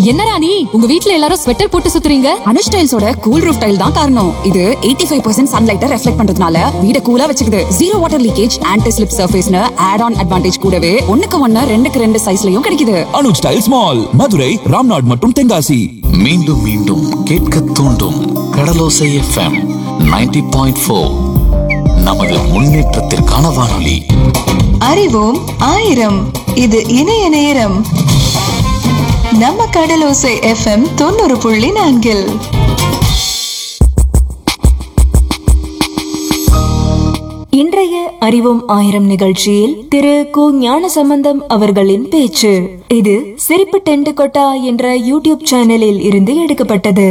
என்னடா நீ உங்க வீட்ல எல்லாரும் ஸ்வெட்டர் போட்டு சுத்துறீங்க அனுஷ் டைல்ஸோட கூல் ரூஃப் டைல் தான் காரணம் இது 85% ஃபைவ் பர்சன்ட் சன்லைட்டை ரெஃப்ளெக்ட் பண்றதுனால வீட கூலா வச்சுக்குது zero water leakage anti slip சர்ஃபேஸ்னு ஆட் ஆன் அட்வான்டேஜ் கூடவே ஒண்ணுக்கு ஒண்ணு ரெண்டுக்கு ரெண்டு சைஸ்லயும் கிடைக்குது அனுஜ் டைல்ஸ் மால் மதுரை ராம்நாட் மற்றும் தென்காசி மீண்டும் மீண்டும் கேட்க தூண்டும் கடலோசை எஃப்எம் 90.4 பாயிண்ட் ஃபோர் நமது முன்னேற்றத்திற்கான வானொலி அறிவோம் ஆயிரம் இது இணைய நேரம் நம்ம கடலோசை எஃப்எம் தொண்ணூறு புள்ளி நான்கில் இன்றைய அறிவோம் ஆயிரம் நிகழ்ச்சியில் திரு கு ஞானசம்பந்தம் அவர்களின் பேச்சு இது சிரிப்பு டென்ட் கொட்டா என்ற யூடியூப் சேனலில் இருந்து எடுக்கப்பட்டது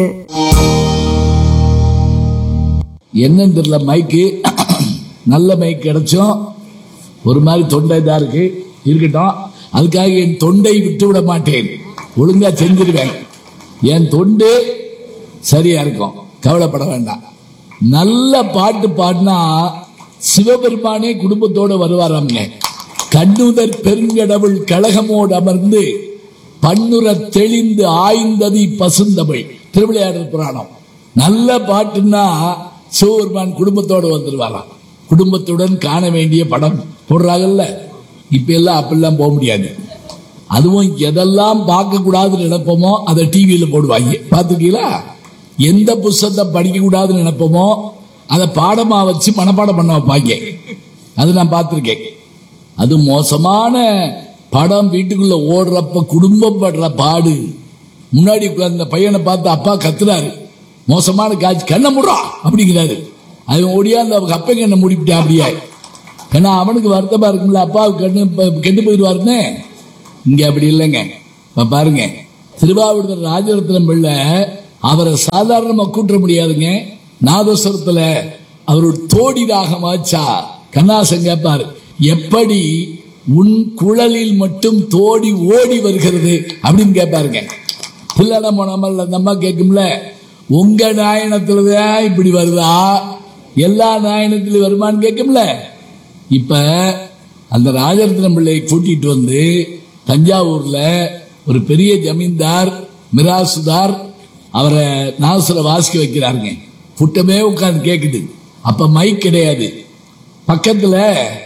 என்னன்னு தெரியல மைக்கு நல்ல மைக் கிடைச்சும் ஒரு மாதிரி தொண்டை இதாக இருக்கு இருக்கட்டும் அதுக்காக என் தொண்டை விட்டு விட மாட்டேன் ஒழுங்கா செஞ்சிருவேன் என் தொண்டு சரியா இருக்கும் கவலைப்பட வேண்டாம் நல்ல பாட்டு பாடினா சிவபெருமானே குடும்பத்தோட வருவாராம்ங்க கண்ணுதற் பெருங்கடவுள் கழகமோடு அமர்ந்து பண்ணுற தெளிந்து ஆய்ந்ததி பசுந்தமிழ் திருவிளையாடல் புராணம் நல்ல பாட்டுன்னா சிவபெருமான் குடும்பத்தோட வந்துருவாராம் குடும்பத்துடன் காண வேண்டிய படம் போடுறாங்கல்ல இப்ப எல்லாம் அப்படிலாம் போக முடியாது அதுவும் எதெல்லாம் பார்க்க கூடாதுன்னு நினைப்போமோ அதை டிவியில போடுவாங்க பார்த்துருக்கீங்களா எந்த புஸ்தகத்தை படிக்க கூடாதுன்னு நினைப்போமோ அதை பாடமா வச்சு மனப்பாடம் பண்ண வைப்பாங்க அது நான் பார்த்துருக்கேன் அது மோசமான படம் வீட்டுக்குள்ள ஓடுறப்ப குடும்பம் படுற பாடு முன்னாடி உட்கார்ந்த பையனை பார்த்து அப்பா கத்துறாரு மோசமான காட்சி கண்ணை முடுறா அப்படிங்கிறாரு அவன் ஓடியாந்து அவங்க அப்பா கண்ணை மூடிவிட்டான் அப்படியே ஏன்னா அவனுக்கு வருத்தமா இருக்கும்ல அப்பா கண்ணு இப்ப கெட்டு போயிடுவாருன்னு இங்க அப்படி இல்லைங்க இப்ப பாருங்க திருவாவூர் ராஜரத்னம் பிள்ளை அவரை சாதாரணமா கூட்ட முடியாதுங்க நாதஸ்வரத்துல அவர் ஒரு தோடி ராகமாச்சா கண்ணாசன் கேட்பார் எப்படி உன் குழலில் மட்டும் தோடி ஓடி வருகிறது அப்படின்னு கேட்பாருங்க பிள்ளை போனாமல் அந்த அம்மா கேட்கும்ல உங்க நாயனத்துலதான் இப்படி வருதா எல்லா நாயனத்திலும் வருமான்னு கேட்கும்ல இப்ப அந்த ராஜரத்னம் பிள்ளையை கூட்டிட்டு வந்து தஞ்சாவூர்ல ஒரு பெரிய ஜமீன்தார் மிராசுதார் அவரை நாசுர வாசிக்க வைக்கிறாருங்க புட்டமே உட்கார்ந்து கேக்குது அப்ப மைக் கிடையாது பக்கத்துல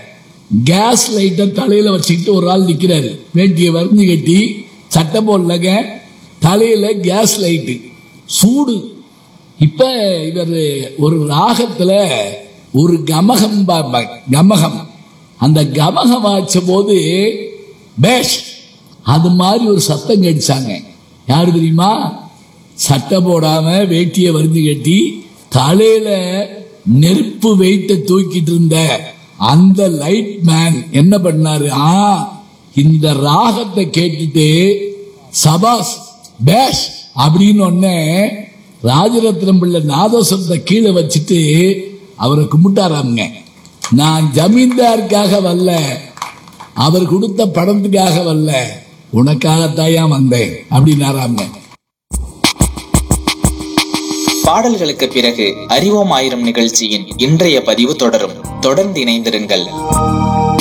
கேஸ் லைட்டை தலையில வச்சுக்கிட்டு ஒரு ஆள் நிக்கிறாரு வேட்டியை வருந்து கட்டி சட்டை போடலங்க தலையில கேஸ் லைட்டு சூடு இப்ப இவர் ஒரு ராகத்துல ஒரு கமகம் பாப்பாங்க கமகம் அந்த கமகம் வாய்ச்ச போது பேஷ் அது மாதிரி ஒரு சத்தம் கடிச்சாங்க யாரு தெரியுமா சட்டை போடாம வேட்டியை வருந்து கட்டி தலையில நெருப்பு வெயிட்ட தூக்கிட்டு இருந்த அந்த லைட் மேன் என்ன பண்ணாரு ஆ இந்த ராகத்தை கேட்டுட்டு சபாஸ் பேஷ் அப்படின்னு ஒன்னே ராஜரத்னம் பிள்ளை நாதோசரத்தை கீழே வச்சுட்டு அவரை கும்பிட்டாராமுங்க நான் ஜமீன்தாருக்காக வரல அவர் கொடுத்த பணத்துக்காக வரல உனக்காகத்தாயா வந்தேன் அப்படின்னாராங்க பாடல்களுக்கு பிறகு அறிவோம் ஆயிரம் நிகழ்ச்சியின் இன்றைய பதிவு தொடரும் தொடர்ந்து இணைந்திருங்கள்